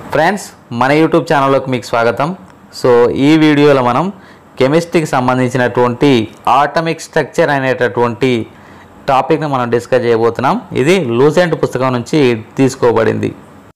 friends మన YouTube ఛానల్లోకి మీకు స్వాగతం సో ఈ వీడియోలో మనం కెమిస్ట్రీకి సంబంధించినటువంటి ఆటమిక్ స్ట్రక్చర్ అనేటటువంటి టాపిక్ని మనం డిస్కస్ చేయబోతున్నాం ఇది లూసెంట్ పుస్తకం నుంచి తీసుకోబడింది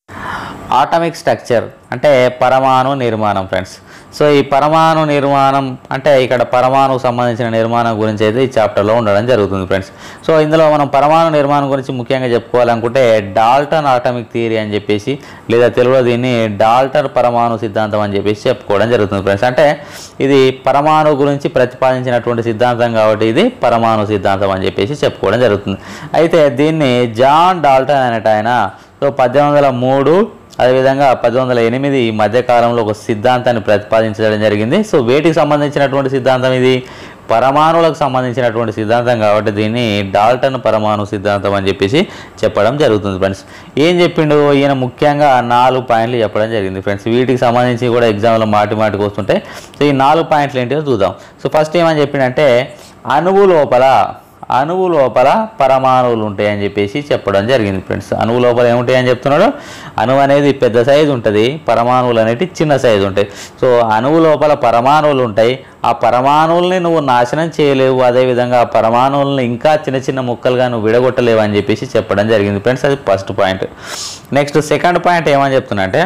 ఆటమిక్ స్ట్రక్చర్ అంటే పరమాణు నిర్మాణం ఫ్రెండ్స్ సో ఈ పరమాణు నిర్మాణం అంటే ఇక్కడ పరమాణుకు సంబంధించిన నిర్మాణం గురించి అయితే ఈ చాప్టర్లో ఉండడం జరుగుతుంది ఫ్రెండ్స్ సో ఇందులో మనం పరమాణు నిర్మాణం గురించి ముఖ్యంగా చెప్పుకోవాలనుకుంటే డాల్టన్ ఆటమిక్ థియరీ అని చెప్పేసి లేదా తెలుగులో దీన్ని డాల్టన్ పరమాణు సిద్ధాంతం అని చెప్పేసి చెప్పుకోవడం జరుగుతుంది ఫ్రెండ్స్ అంటే ఇది పరమాణు గురించి ప్రతిపాదించినటువంటి సిద్ధాంతం కాబట్టి ఇది పరమాణు సిద్ధాంతం అని చెప్పేసి చెప్పుకోవడం జరుగుతుంది అయితే దీన్ని జాన్ డాల్టన్ అనేట ఆయన సో పద్దెనిమిది వందల మూడు అదేవిధంగా పద్దెనిమిది వందల ఎనిమిది ఈ మధ్యకాలంలో ఒక సిద్ధాంతాన్ని ప్రతిపాదించడం జరిగింది సో వేటికి సంబంధించినటువంటి సిద్ధాంతం ఇది పరమాణువులకు సంబంధించినటువంటి సిద్ధాంతం కాబట్టి దీన్ని డాల్టన్ పరమాణు సిద్ధాంతం అని చెప్పేసి చెప్పడం జరుగుతుంది ఫ్రెండ్స్ ఏం చెప్పిండు ఈయన ముఖ్యంగా నాలుగు పాయింట్లు చెప్పడం జరిగింది ఫ్రెండ్స్ వీటికి సంబంధించి కూడా ఎగ్జామ్లో మాటి మాటికి వస్తుంటే సో ఈ నాలుగు పాయింట్లు ఏంటో చూద్దాం సో ఫస్ట్ ఏమని చెప్పిండంటే అణువు లోపల అణువు లోపల పరమాణువులు ఉంటాయని చెప్పేసి చెప్పడం జరిగింది ఫ్రెండ్స్ అణువు లోపల ఏముంటాయని చెప్తున్నాడు అణువు అనేది పెద్ద సైజు ఉంటుంది పరమాణువులు అనేవి చిన్న సైజు ఉంటాయి సో అణువు లోపల పరమాణువులు ఉంటాయి ఆ పరమాణువుల్ని నువ్వు నాశనం చేయలేవు అదేవిధంగా ఆ పరమాణువుల్ని ఇంకా చిన్న చిన్న ముక్కలుగా నువ్వు విడగొట్టలేవు అని చెప్పేసి చెప్పడం జరిగింది ఫ్రెండ్స్ అది first point next second point ఏమని చెప్తున్నా అంటే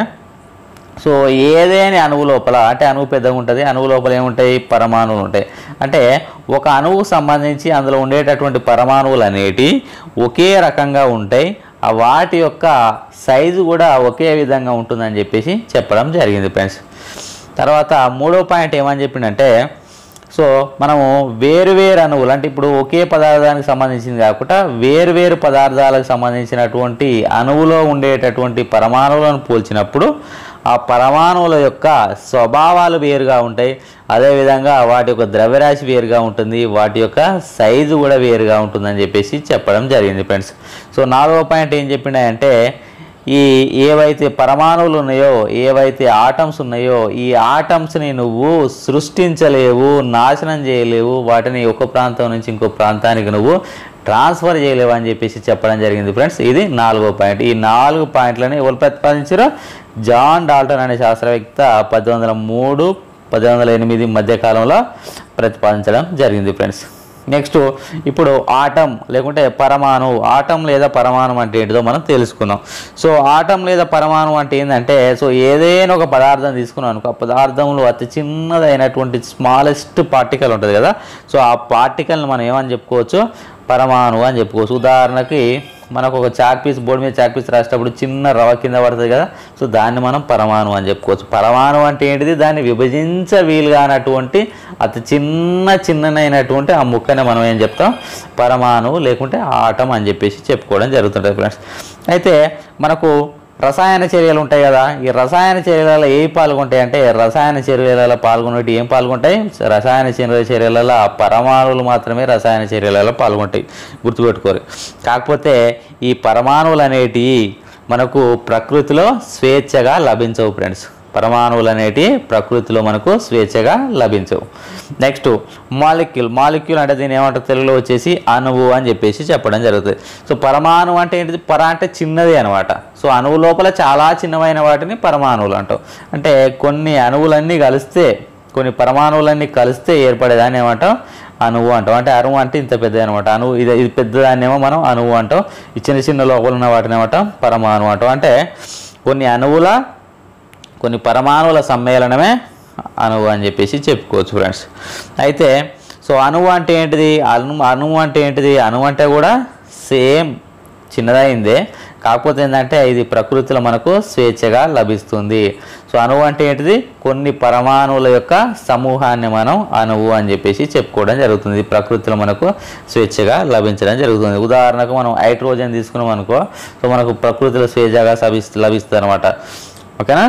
సో ఏదేని అణువు లోపల అంటే అణువు పెద్దగా ఉంటుంది అణువు లోపల ఏముంటాయి పరమాణువులు ఉంటాయి అంటే ఒక అణువుకు సంబంధించి అందులో ఉండేటటువంటి పరమాణువులు అనేటి ఒకే రకంగా ఉంటాయి ఆ వాటి యొక్క సైజు కూడా ఒకే విధంగా ఉంటుందని చెప్పేసి చెప్పడం జరిగింది ఫ్రెండ్స్ తర్వాత మూడో పాయింట్ ఏమని చెప్పిండంటే సో మనము వేరువేరు అణువులు అంటే ఇప్పుడు ఒకే పదార్థానికి సంబంధించింది కాకుండా వేరువేరు పదార్థాలకు సంబంధించినటువంటి అణువులో ఉండేటటువంటి పరమాణువులను పోల్చినప్పుడు ఆ పరమాణువుల యొక్క స్వభావాలు వేరుగా ఉంటాయి అదేవిధంగా వాటి యొక్క ద్రవ్యరాశి వేరుగా ఉంటుంది వాటి యొక్క సైజు కూడా వేరుగా ఉంటుందని చెప్పేసి చెప్పడం జరిగింది ఫ్రెండ్స్ సో నాలుగో పాయింట్ ఏం చెప్పిండే ఈ ఏవైతే పరమాణువులు ఉన్నాయో ఏవైతే ఆటమ్స్ ఉన్నాయో ఈ ఆటమ్స్ని నువ్వు సృష్టించలేవు నాశనం చేయలేవు వాటిని ఒక ప్రాంతం నుంచి ఇంకో ప్రాంతానికి నువ్వు ట్రాన్స్ఫర్ చేయలేవు అని చెప్పేసి చెప్పడం జరిగింది ఫ్రెండ్స్ ఇది నాలుగో పాయింట్ ఈ నాలుగు పాయింట్లని ఎవరు ప్రతిపాదించారో జాన్ డాల్టన్ అనే శాస్త్రవేత్త పద్దెనిమిది వందల మూడు పద్దెనిమిది వందల ఎనిమిది మధ్యకాలంలో ప్రతిపాదించడం జరిగింది ఫ్రెండ్స్ నెక్స్ట్ ఇప్పుడు ఆటం లేకుంటే పరమాణు ఆటం లేదా పరమాణు అంటే ఏంటిదో మనం తెలుసుకుందాం సో ఆటం లేదా పరమాణు అంటే ఏంటంటే సో ఏదైనా ఒక పదార్థం తీసుకున్నాం అనుకో ఆ పదార్థంలో అతి చిన్నదైనటువంటి స్మాలెస్ట్ పార్టికల్ ఉంటుంది కదా సో ఆ పార్టికల్ని మనం ఏమని చెప్పుకోవచ్చు పరమాణు అని చెప్పుకోవచ్చు ఉదాహరణకి మనకు ఒక చాక్ పీస్ బోర్డు మీద చాక్ పీస్ రాసేటప్పుడు చిన్న రవ కింద పడుతుంది కదా సో దాన్ని మనం పరమాణు అని చెప్పుకోవచ్చు పరమాణు అంటే ఏంటిది దాన్ని విభజించ వీలుగానటువంటి అతి చిన్న చిన్ననైనటువంటి ఆ ముక్కని మనం ఏం చెప్తాం పరమాణు లేకుంటే ఆటం అని చెప్పేసి చెప్పుకోవడం జరుగుతుంటుంది ఫ్రెండ్స్ అయితే మనకు రసాయన చర్యలు ఉంటాయి కదా ఈ రసాయన చర్యలలో ఏ పాల్గొంటాయి అంటే రసాయన చర్యలలో పాల్గొనేటి ఏం పాల్గొంటాయి రసాయన చర్య చర్యలలో పరమాణువులు మాత్రమే రసాయన చర్యలలో పాల్గొంటాయి గుర్తుపెట్టుకోరు కాకపోతే ఈ పరమాణువులు అనేటివి మనకు ప్రకృతిలో స్వేచ్ఛగా లభించవు ఫ్రెండ్స్ పరమాణువులు అనేటి ప్రకృతిలో మనకు స్వేచ్ఛగా లభించవు నెక్స్ట్ మాలిక్యూల్ మాలిక్యూల్ అంటే దీని ఏమంటారు తెలుగులో వచ్చేసి అణువు అని చెప్పేసి చెప్పడం జరుగుతుంది సో పరమాణు అంటే ఏంటిది పర అంటే చిన్నది అనమాట సో అణువు లోపల చాలా చిన్నమైన వాటిని పరమాణువులు అంటాం అంటే కొన్ని అణువులన్నీ కలిస్తే కొన్ని పరమాణువులన్నీ కలిస్తే ఏర్పడేదాన్ని ఏమంటాం అణువు అంటాం అంటే అణువు అంటే ఇంత పెద్దది అనమాట అణువు ఇది ఇది పెద్దదాన్నేమో మనం అణువు అంటాం ఈ చిన్న చిన్న లోపల ఉన్న వాటిని ఏమంటాం పరమాణు అంటాం అంటే కొన్ని అణువుల కొన్ని పరమాణువుల సమ్మేళనమే అణువు అని చెప్పేసి చెప్పుకోవచ్చు ఫ్రెండ్స్ అయితే సో అణువు అంటే ఏంటిది అణు అణువు అంటే ఏంటిది అణువు అంటే కూడా సేమ్ చిన్నదైందే కాకపోతే ఏంటంటే ఇది ప్రకృతిలో మనకు స్వేచ్ఛగా లభిస్తుంది సో అణువు అంటే ఏంటిది కొన్ని పరమాణువుల యొక్క సమూహాన్ని మనం అణువు అని చెప్పేసి చెప్పుకోవడం జరుగుతుంది ప్రకృతిలో మనకు స్వేచ్ఛగా లభించడం జరుగుతుంది ఉదాహరణకు మనం హైడ్రోజన్ తీసుకున్నాం అనుకో సో మనకు ప్రకృతిలో స్వేచ్ఛగా లభిస్తుంది లభిస్తుంది అనమాట ఓకేనా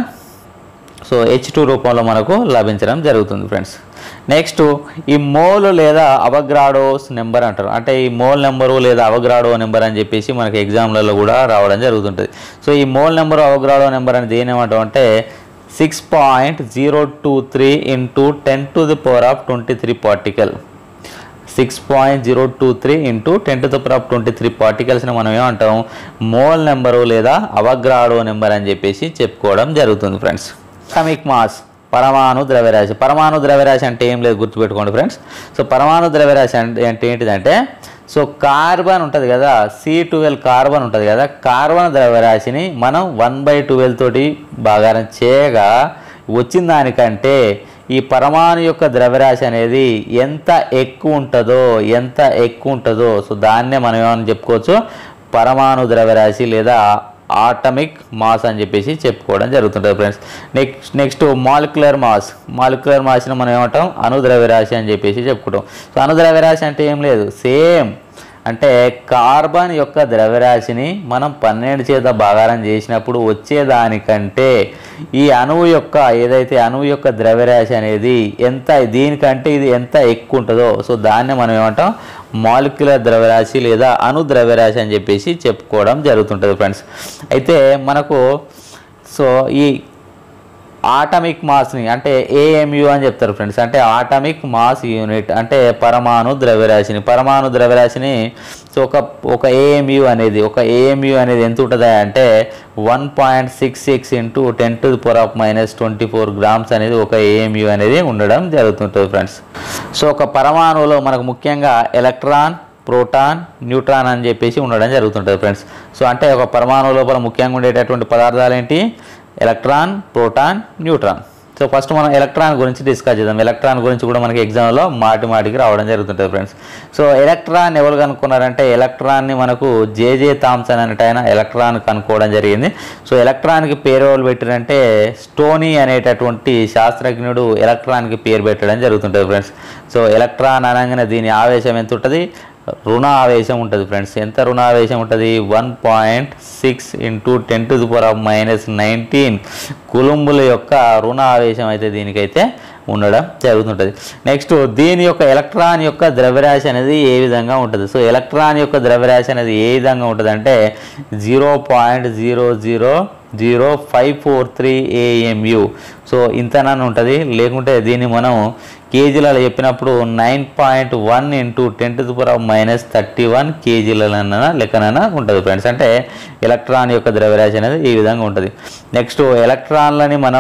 సో హెచ్ టూ రూపంలో మనకు లభించడం జరుగుతుంది ఫ్రెండ్స్ నెక్స్ట్ ఈ మోల్ లేదా అవగ్రాడోస్ నెంబర్ అంటారు అంటే ఈ మోల్ నెంబరు లేదా అవగ్రాడో నెంబర్ అని చెప్పేసి మనకి ఎగ్జామ్లలో కూడా రావడం జరుగుతుంటుంది సో ఈ మోల్ నెంబర్ అవగ్రాడో నెంబర్ అనేది ఏమేమంటాం అంటే six point zero two three into ten to the power of twenty three particle six point zero two three into ten to the power of twenty three పార్టికల్స్ని మనం ఏమంటాం mole number లేదా అవగ్రాడో number అని చెప్పేసి చెప్పుకోవడం జరుగుతుంది ఫ్రెండ్స్ అటామిక్ మాస్ పరమాణు ద్రవ్యరాశి పరమాణు ద్రవ్యరాశి అంటే ఏం లేదు గుర్తుపెట్టుకోండి ఫ్రెండ్స్ సో పరమాణు ద్రవ్యరాశి అంటే అంటే ఏంటిదంటే సో కార్బన్ ఉంటుంది కదా సి ట్వెల్వ్ కార్బన్ ఉంటుంది కదా కార్బన్ ద్రవ్యరాశిని మనం వన్ బై ట్వెల్వ్ తోటి భాగారం చేయగా వచ్చిన దానికంటే ఈ పరమాణు యొక్క ద్రవ్యరాశి అనేది ఎంత ఎక్కువ ఉంటుందో ఎంత ఎక్కువ ఉంటుందో సో దాన్నే మనం ఏమని చెప్పుకోవచ్చు పరమాణు ద్రవ్యరాశి లేదా ఆటమిక్ మాస్ అని చెప్పేసి చెప్పుకోవడం జరుగుతుంటుంది friends next next molecular mass molecular మాస్ని మనం ఏమంటాం అణుద్రవ్యరాశి అని చెప్పేసి చెప్పుకుంటాం సో అణుద్రవ్యరాశి అంటే ఏం లేదు సేమ్ అంటే కార్బన్ యొక్క ద్రవ్యరాశిని మనం పన్నెండు చేత భాగారం చేసినప్పుడు వచ్చేదానికంటే ఈ అణువు యొక్క ఏదైతే అణువు యొక్క ద్రవ్యరాశి అనేది ఎంత దీనికంటే ఇది ఎంత ఎక్కువ ఉంటుందో సో దాన్ని మనం ఏమంటాం మాలిక్యులర్ ద్రవ్యరాశి లేదా అణు ద్రవ్యరాశి అని చెప్పేసి చెప్పుకోవడం జరుగుతుంటుంది ఫ్రెండ్స్ అయితే మనకు సో ఈ ఆటమిక్ మాస్ని అంటే ఏఎంయు అని చెప్తారు ఫ్రెండ్స్ అంటే ఆటమిక్ మాస్ యూనిట్ అంటే పరమాణు ద్రవ్యరాశిని పరమాణు ద్రవ్యరాశిని సో ఒక ఒక ఏఎంయు అనేది ఒక ఏఎంయు అనేది ఎంత ఉంటుంది అంటే one point six six into ten to the power of minus twenty four grams అనేది ఒక ఏఎంయు అనేది ఉండడం జరుగుతుంటుంది ఫ్రెండ్స్ సో ఒక పరమాణువులో మనకు ముఖ్యంగా ఎలక్ట్రాన్ ప్రోటాన్ న్యూట్రాన్ అని చెప్పేసి ఉండడం జరుగుతుంటుంది ఫ్రెండ్స్ సో అంటే ఒక పరమాణువు లోపల ముఖ్యంగా ఉండేటటువంటి పదార్థాలు ఏంటి electron proton neutron so first మనం ఎలక్ట్రాన్ గురించి డిస్కస్ చేద్దాం ఎలక్ట్రాన్ గురించి కూడా మనకి ఎగ్జామ్లో మాటి మాటికి రావడం జరుగుతుంటుంది ఫ్రెండ్స్ సో ఎలక్ట్రాన్ ఎవరు కనుక్కున్నారంటే ఎలక్ట్రాన్ని మనకు జేజే థామ్సన్ అనేట ఆయన ఎలక్ట్రాన్ కనుక్కోవడం జరిగింది సో ఎలక్ట్రాన్కి పేరు ఎవరు పెట్టారంటే స్టోనీ అనేటటువంటి శాస్త్రజ్ఞుడు ఎలక్ట్రాన్కి పేరు పెట్టడం జరుగుతుంటుంది ఫ్రెండ్స్ సో ఎలక్ట్రాన్ అనగానే దీని ఆవేశం ఎంత ఉంటుంది రుణ ఆవేశం ఉంటుంది ఫ్రెండ్స్ ఎంత రుణ ఆవేశం ఉంటుంది one point six into ten to the power of minus nineteen కులుంబుల యొక్క రుణ ఆవేశం అయితే దీనికైతే ఉండడం జరుగుతుంటుంది నెక్స్ట్ దీని యొక్క ఎలక్ట్రాన్ యొక్క ద్రవ్యరాశి అనేది ఏ విధంగా ఉంటుంది సో ఎలక్ట్రాన్ యొక్క ద్రవ్యరాశి అనేది ఏ విధంగా ఉంటుంది అంటే zero point zero zero zero five four three AMU so ఇంతనని ఉంటుంది లేకుంటే దీన్ని మనం కేజీలలో చెప్పినప్పుడు nine point one into ten to the power of minus thirty one కేజీలన లెక్కనైనా ఉంటుంది ఫ్రెండ్స్ అంటే ఎలక్ట్రాన్ యొక్క ద్రవ్యరాశి అనేది ఈ విధంగా ఉంటుంది నెక్స్ట్ ఎలక్ట్రాన్లని మనం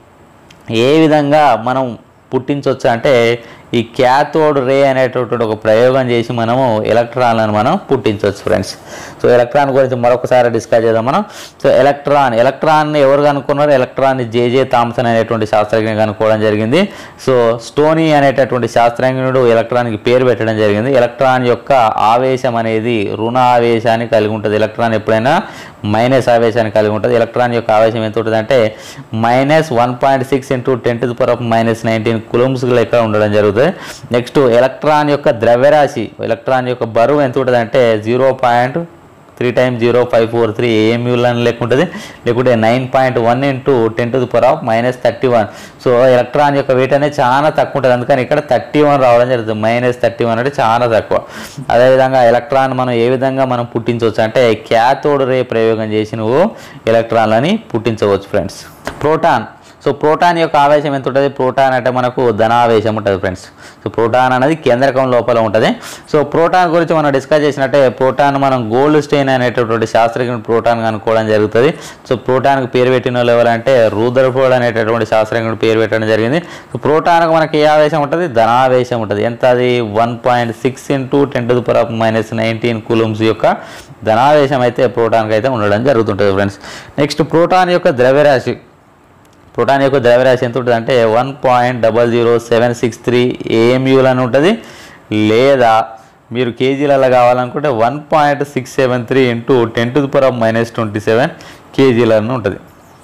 ఏ విధంగా మనం పుట్టించవచ్చు అంటే ఈ క్యాథోడ్ రే అనేటటువంటి ఒక ప్రయోగం చేసి మనము ఎలక్ట్రాన్లను మనం పుట్టించవచ్చు ఫ్రెండ్స్ సో ఎలక్ట్రాన్ గురించి మరొకసారి డిస్కస్ చేద్దాం మనం సో ఎలక్ట్రాన్ ఎలక్ట్రాన్ని ఎవరు కనుక్కున్నారు ఎలక్ట్రాన్ని జేజే థామ్సన్ అనేటువంటి శాస్త్రజ్ఞుడు కనుక్కోవడం జరిగింది సో స్టోనీ అనేటటువంటి శాస్త్రజ్ఞుడు ఎలక్ట్రాన్కి పేరు పెట్టడం జరిగింది ఎలక్ట్రాన్ యొక్క ఆవేశం అనేది రుణ ఆవేశాన్ని కలిగి ఉంటుంది ఎలక్ట్రాన్ ఎప్పుడైనా మైనస్ ఆవేశాన్ని కలిగి ఉంటుంది ఎలక్ట్రాన్ యొక్క ఆవేశం ఎంత ఉంటుంది అంటే minus one point six into ten to the power of minus nineteen coulombs లెక్క ఉండడం జరుగుతుంది నెక్స్ట్ ఎలక్ట్రాన్ యొక్క ద్రవ్యరాశి ఎలక్ట్రాన్ యొక్క బరువు ఎంత ఉంటుంది అంటే zero point three times zero five four three ఏఎంయూలని లెక్క ఉంటుంది లేకుంటే nine point one into ten to the power of minus thirty one so electron యొక్క వెయిట్ అనేది చాలా తక్కువ ఉంటుంది అందుకని ఇక్కడ థర్టీ వన్ రావడం జరుగుతుంది మైనస్ థర్టీ వన్ అంటే చాలా తక్కువ అదేవిధంగా ఎలక్ట్రాన్ మనం ఏ విధంగా మనం పుట్టించవచ్చు అంటే క్యాథోడ్ రే ప్రయోగం చేసి నువ్వు ఎలక్ట్రాన్లని పుట్టించవచ్చు ఫ్రెండ్స్ ప్రోటాన్ సో ప్రోటాన్ యొక్క ఆవేశం ఎంత ఉంటుంది ప్రోటాన్ అంటే మనకు ధనావేశం ఉంటుంది ఫ్రెండ్స్ సో ప్రోటాన్ అనేది కేంద్రకం లోపల ఉంటుంది సో ప్రోటాన్ గురించి మనం డిస్కస్ చేసినట్టే ప్రోటాన్ మనం గోల్డ్ స్టెయిన్ అనేటటువంటి శాస్త్రజ్ఞుడు ప్రోటాన్ కనుక్కోవడం జరుగుతుంది సో ప్రోటాన్కి పేరు పెట్టిన వాళ్ళు ఎవరంటే రూదర్ఫోర్డ్ అనేటటువంటి శాస్త్రజ్ఞుడు పేరు పెట్టడం జరిగింది సో ప్రోటాన్కి మనకి ఏ ఆవేశం ఉంటుంది ధనావేశం ఉంటుంది ఎంత అది one point six into ten to the power of minus nineteen coulombs యొక్క ధనావేశం అయితే ప్రోటాన్కి అయితే ఉండడం జరుగుతుంటుంది ఫ్రెండ్స్ నెక్స్ట్ ప్రోటాన్ యొక్క ద్రవ్యరాశి ప్రోటాన్ యొక్క ద్రవ్యరాశి ఎంత ఉంటుంది అంటే one point double zero seven six three ఏఎంయూలని ఉంటుంది లేదా మీరు కేజీలలో కావాలనుకుంటే one point six seven three into ten to the power of minus twenty seven కేజీలను ఉంటుంది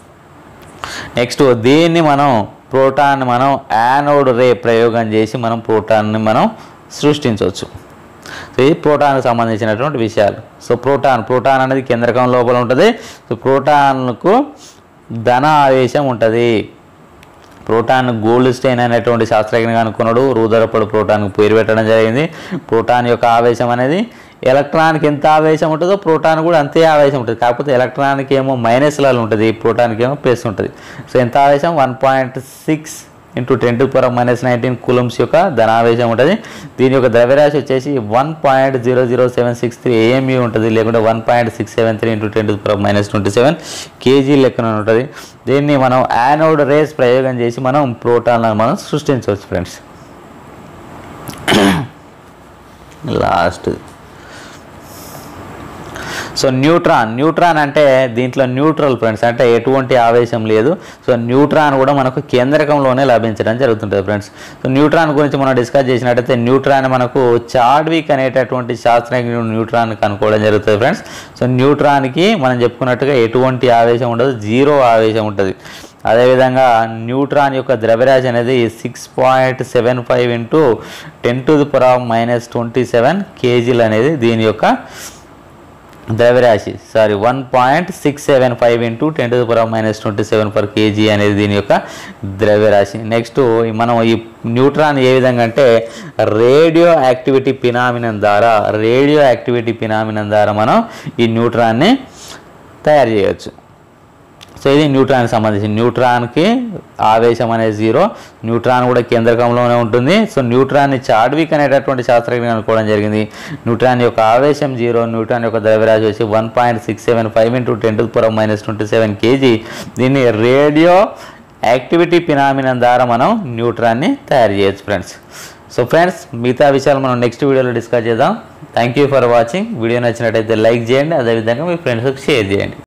నెక్స్ట్ దీన్ని మనం ప్రోటాన్ మనం యానోడ్ రే ప్రయోగం చేసి మనం ప్రోటాన్ని మనం సృష్టించవచ్చు సో ఇది ప్రోటాన్కి సంబంధించినటువంటి విషయాలు సో ప్రోటాన్ ప్రోటాన్ అనేది కేంద్రకం లోపల ఉంటుంది సో ప్రోటాన్కు ధన ఆవేశం ఉంటుంది ప్రోటాన్ గోల్డ్ స్టెయిన్ అనేటువంటి శాస్త్రజ్ఞ కనుక్కున్నాడు రూదరపడు ప్రోటాన్కి పేరు పెట్టడం జరిగింది ప్రోటాన్ యొక్క ఆవేశం అనేది ఎలక్ట్రాన్కి ఎంత ఆవేశం ఉంటుందో ప్రోటాన్ కూడా అంతే ఆవేశం ఉంటుంది కాకపోతే ఎలక్ట్రాన్కి ఏమో మైనస్లలో ఉంటుంది ప్రోటాన్కి ఏమో ప్లస్ ఉంటుంది సో ఎంత ఆవేశం one point six into ten to power minus nineteen coulombs యొక్క ధనావేశం ఉంటుంది దీని యొక్క ద్రవ్యరాశి వచ్చేసి one point zero zero seven six three AME ఉంటుంది లేకుంటే one point six seven three into ten to power minus twenty seven KG లెక్కన ఉంటుంది దీన్ని మనం యానోడ్ రేస్ ప్రయోగం చేసి మనం ప్రోటాన్లను మనం సృష్టించవచ్చు friends last so neutron neutron అంటే దీంట్లో న్యూట్రల్ ఫ్రెండ్స్ అంటే ఎటువంటి ఆవేశం లేదు సో న్యూట్రాన్ కూడా మనకు కేంద్రకంలోనే లభించడం జరుగుతుంటుంది ఫ్రెండ్స్ సో న్యూట్రాన్ గురించి మనం డిస్కస్ చేసినట్టయితే న్యూట్రాన్ మనకు చాడ్విక్ అనేటటువంటి శాస్త్రజ్ఞుడు న్యూట్రాన్ కనుక్కోవడం జరుగుతుంది ఫ్రెండ్స్ సో న్యూట్రాన్కి మనం చెప్పుకున్నట్టుగా ఎటువంటి ఆవేశం ఉండదు జీరో ఆవేశం ఉంటుంది అదేవిధంగా న్యూట్రాన్ యొక్క ద్రవ్యరాశి అనేది six point seven five into ten to the power minus twenty seven కేజీలు అనేది దీని యొక్క ద్రవ్యరాశి sorry one point six seven five into ten to power minus twenty seven per KG అనేది దీని యొక్క ద్రవ్యరాశి నెక్స్ట్ మనం ఈ న్యూట్రాన్ ఏ విధంగా అంటే రేడియో యాక్టివిటీ పినామినం ద్వారా రేడియో యాక్టివిటీ పినామినం ద్వారా మనం ఈ న్యూట్రాన్ని తయారు చేయవచ్చు సో ఇది న్యూట్రాన్కి సంబంధించి న్యూట్రాన్కి ఆవేశం అనేది జీరో న్యూట్రాన్ కూడా కేంద్రకంలోనే ఉంటుంది సో న్యూట్రాన్ని చాడ్విక్ అనేటటువంటి శాస్త్రజ్ఞులు అనుకోవడం జరిగింది న్యూట్రాన్ యొక్క ఆవేశం జీరో న్యూట్రాన్ యొక్క ద్రవ్యరాశి వచ్చి one point six seven five into ten to power minus twenty seven KG దీన్ని రేడియో యాక్టివిటీ పినామినం ద్వారా మనం న్యూట్రాన్ని తయారు చేయొచ్చు ఫ్రెండ్స్ సో ఫ్రెండ్స్ మిగతా విషయాలు మనం నెక్స్ట్ వీడియోలో డిస్కస్ చేద్దాం thank you for watching video నచ్చినట్టయితే లైక్ చేయండి అదేవిధంగా మీ ఫ్రెండ్స్కి షేర్ చేయండి